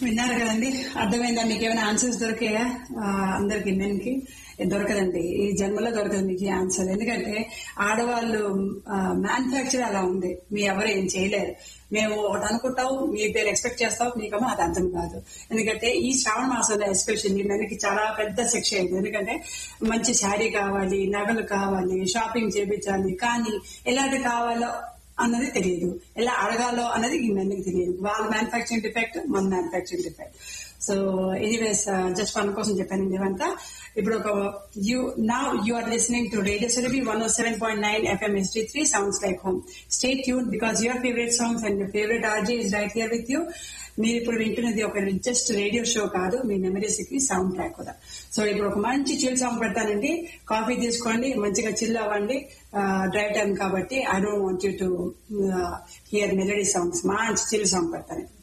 విన్నారు కదండి అర్థమైందా మీకు ఏమైనా ఆన్సర్స్ దొరికాయా ఆ, అందరికి మెన్ కి దొరకదండి ఈ జన్మలో దొరకదు మీకు ఈ ఆన్సర్ ఎందుకంటే ఆడవాళ్ళు మ్యానుఫ్యాక్చర్ అలా ఉంది మీ ఎవరు ఏం చేయలేరు మేము ఒకటి అనుకుంటాం మీ పేరు ఎక్స్పెక్ట్ చేస్తాం మీకేమో అది అర్థం కాదు ఎందుకంటే ఈ శ్రావణ మాసంలో ఎస్పెషల్లీ మనకి చాలా పెద్ద శిక్ష అయింది ఎందుకంటే మంచి శారీ కావాలి నగలు కావాలి షాపింగ్ చేపించాలి కానీ ఎలాంటి కావాలో అన్నది తెలియదు ఎలా అడగాలో అన్నది ఈ మెన్కి తెలియదు వాళ్ళ మ్యానుఫాక్చరింగ్ డిఫెక్ట్ మన manufacturing defect so anyways just పని కోసం చెప్పాను ఇవంతా ఇప్పుడు ఒక యూ నా you are listening to radio సెరబీ one seven point nine FM ఎస్టీ three sounds like home stay tune because your favourite songs and your favourite RJ is right here with you మీరు ఇప్పుడు వింటున్నది ఒక జస్ట్ రేడియో షో కాదు మీ memories కి sound track కూడా సో ఇప్పుడు ఒక మంచి చిల్ సాంగ్ పెడతానండి కాఫీ తీసుకోండి మంచిగా చిల్ అవ్వండి డ్రైవ్ టైం కాబట్టి I don't want you to hear melody songs మంచి చిల్ సాంగ్ పెడతాను